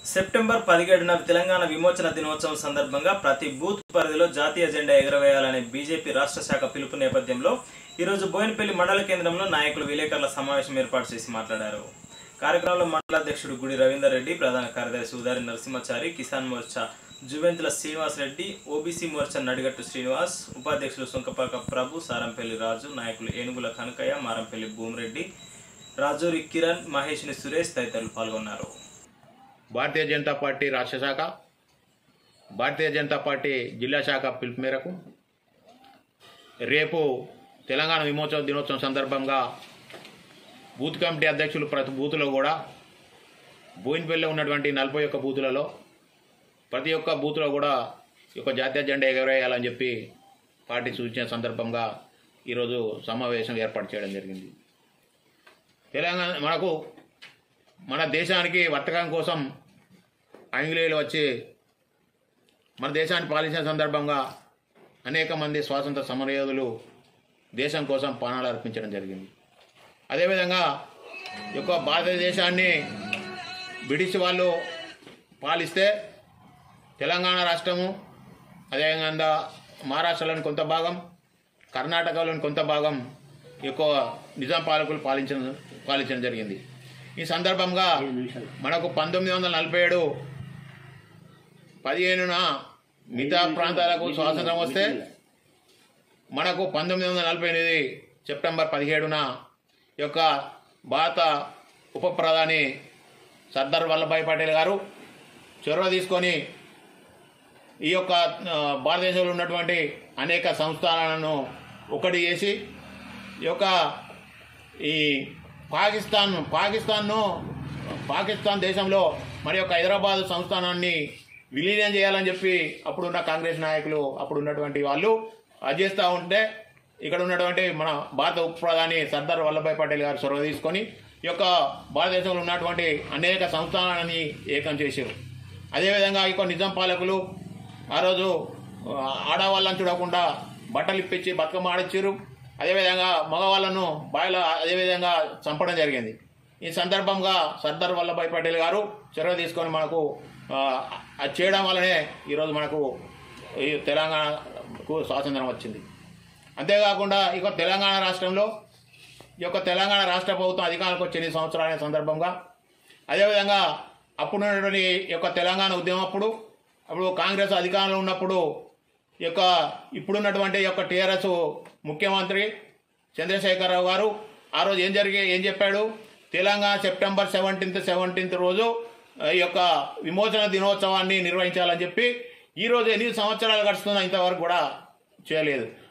September పదిహేడున తెలంగాణ విమోచన దినోత్సవం సందర్భంగా ప్రతి బూత్ పరిధిలో జాతీయ జెండా ఎగురవేయాలనే బీజేపీ రాష్ట్ర శాఖ పిలుపు నేపథ్యంలో ఈరోజు బోయినపల్లి మండల కేంద్రంలో నాయకులు విలేకరుల సమావేశం ఏర్పాటు చేసి మాట్లాడారు కార్యక్రమంలో మండలాధ్యక్షుడు గుడి రవీందర్ రెడ్డి ప్రధాన కార్యదర్శి ఉదారి నరసింహచారి కిసాన్ మోర్చా జువెంతుల శ్రీనివాస్ రెడ్డి ఓబీసీ మోర్చా నడిగట్టు శ్రీనివాస్ ఉపాధ్యక్షులు సుంకపాక ప్రభు సారంపల్లి రాజు నాయకులు ఏనుగుల కనకయ్య మారంపల్లి భూమిరెడ్డి రాజూరి కిరణ్ మహేష్ని సురేష్ తదితరులు పాల్గొన్నారు భారతీయ జనతా పార్టీ రాష్ట్ర శాఖ భారతీయ జనతా పార్టీ జిల్లా శాఖ పిలుపు మేరకు రేపు తెలంగాణ విమోచన దినోత్సవం సందర్భంగా బూత్ కమిటీ అధ్యక్షులు ప్రతి బూతులో కూడా బోయినపల్లిలో ఉన్నటువంటి నలభై ఒక్క బూతులలో ప్రతి ఒక్క బూత్లో కూడా ఈ యొక్క జాతీయ జెండా ఎగరేయాలని చెప్పి పార్టీ సూచించిన సందర్భంగా ఈరోజు సమావేశం ఏర్పాటు చేయడం జరిగింది తెలంగాణ మనకు మన దేశానికి వర్తకం కోసం ఆంగ్లేయులు వచ్చి మన దేశాన్ని పాలించిన సందర్భంగా అనేక మంది స్వాతంత్ర సమరయోధులు దేశం కోసం ప్రాణాలు అర్పించడం జరిగింది అదేవిధంగా ఈ యొక్క భారతదేశాన్ని బ్రిటిష్ వాళ్ళు పాలిస్తే తెలంగాణ రాష్ట్రము అదేవిధంగా మహారాష్ట్రలోని కొంత భాగం కర్ణాటకలోని కొంత భాగం ఎక్కువ నిజాం పాలకులు పాలించడం పాలించడం జరిగింది ఈ సందర్భంగా మనకు పంతొమ్మిది వందల నలభై ఏడు పదిహేనున మిగతా ప్రాంతాలకు స్వాతంత్రం వస్తే మనకు పంతొమ్మిది వందల నలభై ఎనిమిది సెప్టెంబర్ పదిహేడున ఈ యొక్క భారత ఉప ప్రధాని సర్దార్ వల్లభాయ్ పటేల్ గారు చొరవ తీసుకొని ఈ యొక్క ఆ, భారతదేశంలో ఉన్నటువంటి అనేక సంస్థానాలను ఒకటి చేసి ఈ యొక్క ఈ పాకిస్తాన్ పాకిస్తాన్ను పాకిస్తాన్ దేశంలో మరి యొక్క హైదరాబాద్ సంస్థానాన్ని విలీనం చేయాలని చెప్పి అప్పుడున్న కాంగ్రెస్ నాయకులు అప్పుడు ఉన్నటువంటి వాళ్ళు అది చేస్తూ ఉంటే ఇక్కడ ఉన్నటువంటి మన భారత ఉప ప్రధాని సర్దార్ వల్లభాయ్ పటేల్ గారు చొరవ తీసుకొని ఈ యొక్క భారతదేశంలో ఉన్నటువంటి అనేక సంస్థానాలని ఏకం చేశారు అదేవిధంగా ఈ యొక్క నిజాం పాలకులు ఆ రోజు ఆ, ఆడవాళ్ళని చూడకుండా బట్టలు ఇప్పించి బతుకమ్మ ఆడిచ్చారు అదేవిధంగా మగవాళ్ళను బాయిలో అదేవిధంగా చంపడం జరిగింది ఈ సందర్భంగా సర్దార్ వల్లభాయ్ పటేల్ గారు చొరవ తీసుకొని మనకు ఆ, అది చేయడం వల్లనే ఈరోజు మనకు ఈ తెలంగాణకు స్వాతంత్రం వచ్చింది అంతేకాకుండా ఇక తెలంగాణ రాష్ట్రంలో ఈ యొక్క తెలంగాణ రాష్ట్ర ప్రభుత్వం అధికారంలోకి వచ్చే ఎనిమిది సంవత్సరాల సందర్భంగా అదేవిధంగా అప్పుడు ఉన్నటువంటి ఈ యొక్క తెలంగాణ ఉద్యమం అప్పుడు అప్పుడు కాంగ్రెస్ అధికారంలో ఉన్నప్పుడు ఈ యొక్క ఇప్పుడున్నటువంటి ఈ యొక్క టీఆర్ఎస్ ముఖ్యమంత్రి చంద్రశేఖరరావు గారు ఆ రోజు ఏం జరిగి ఏం చెప్పాడు తెలంగాణ సెప్టెంబర్ సెవెంటీన్త్ సెవెంటీన్త్ రోజు ఆ, ఈ యొక్క విమోచన దినోత్సవాన్ని నిర్వహించాలని చెప్పి ఈ రోజు ఎనిమిది సంవత్సరాలు గడుస్తున్నా ఇంతవరకు కూడా చేయలేదు